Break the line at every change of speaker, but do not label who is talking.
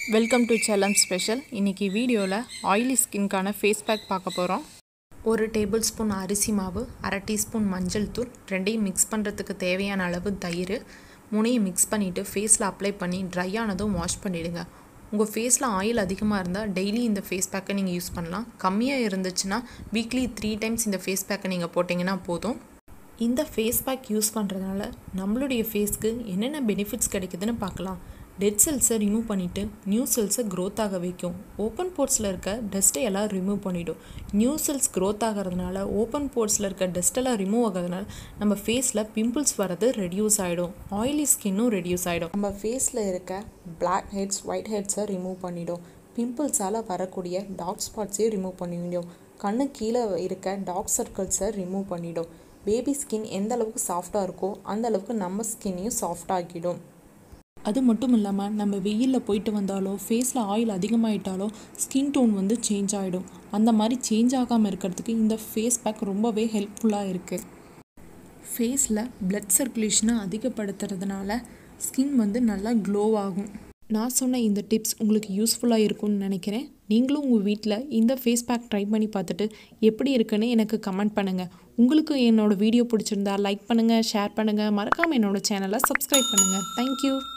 welcome to Salem special இன்றைக்கி வீடியோவில் oily ஸ்கின்கான face pack பார்க்க போகிறோம் ஒரு டேபிள் ஸ்பூன் அரிசி மாவு அரை டீஸ்பூன் மஞ்சள் தூள் ரெண்டையும் மிக்ஸ் பண்ணுறதுக்கு தேவையான அளவு தயிர் மூணையும் மிக்ஸ் பண்ணிவிட்டு ஃபேஸில் அப்ளை பண்ணி ட்ரை ஆனதும் வாஷ் பண்ணிவிடுங்க உங்கள் ஃபேஸில் ஆயில் அதிகமாக இருந்தால் டெய்லி இந்த ஃபேஸ் பேக்கை நீங்கள் யூஸ் பண்ணலாம் கம்மியாக இருந்துச்சுன்னா வீக்லி த்ரீ டைம்ஸ் இந்த ஃபேஸ் பேக்கை நீங்கள் போட்டிங்கன்னா போதும் இந்த ஃபேஸ் பேக் யூஸ் பண்ணுறதுனால நம்மளுடைய ஃபேஸ்க்கு என்னென்ன பெனிஃபிட்ஸ் கிடைக்குதுன்னு பார்க்கலாம் டெட் செல்ஸை ரிமூவ் பண்ணிவிட்டு நியூ செல்ஸை க்ரோத் ஆக வைக்கும் ஓப்பன் போர்ட்ஸில் இருக்க டஸ்ட்டை எல்லாம் ரிமூவ் பண்ணிவிடும் நியூ செல்ஸ் க்ரோத் ஆகிறதுனால ஓப்பன் போர்ட்ஸில் இருக்க டஸ்ட்டெல்லாம் ரிமூவ் ஆகிறதுனால நம்ம ஃபேஸில் பிம்பிள்ஸ் வரது ரெடியூஸ் ஆகிடும் ஆயிலி ஸ்கின்னும் ரெடியூஸ் ஆகிடும் நம்ம ஃபேஸில் இருக்க பிளாக் ஹெட்ஸ் ஒயிட் ஹெட்ஸை ரிமூவ் பண்ணிடும் பிம்பிள்ஸால் வரக்கூடிய டார்க் ஸ்பாட்ஸையும் ரிமூவ் பண்ணிவிடும் கண்ணு கீழே இருக்க டார்க் சர்க்கிள்ஸை ரிமூவ் பண்ணிடும் பேபி ஸ்கின் எந்த அளவுக்கு சாஃப்டாக இருக்கோ அந்த அளவுக்கு நம்ம ஸ்கின்னையும் சாஃப்டாகிடும் அது மட்டும் இல்லாமல் நம்ம வெயிலில் போயிட்டு வந்தாலோ ஃபேஸில் ஆயில் அதிகமாகிட்டாலோ ஸ்கின் டோன் வந்து சேஞ்ச் ஆகிடும் அந்த மாதிரி சேஞ்ச் ஆகாமல் இருக்கிறதுக்கு இந்த ஃபேஸ் பேக் ரொம்பவே ஹெல்ப்ஃபுல்லாக இருக்குது ஃபேஸில் பிளட் சர்க்குலேஷனை அதிகப்படுத்துறதுனால ஸ்கின் வந்து நல்லா க்ளோ ஆகும் நான் சொன்ன இந்த டிப்ஸ் உங்களுக்கு யூஸ்ஃபுல்லாக இருக்கும்னு நினைக்கிறேன் நீங்களும் உங்கள் வீட்டில் இந்த ஃபேஸ் பேக் ட்ரை பண்ணி பார்த்துட்டு எப்படி இருக்குன்னு எனக்கு கமெண்ட் பண்ணுங்கள் உங்களுக்கு என்னோடய வீடியோ பிடிச்சிருந்தா லைக் பண்ணுங்கள் ஷேர் பண்ணுங்கள் மறக்காமல் என்னோடய சேனலை சப்ஸ்கிரைப் பண்ணுங்கள் தேங்க்யூ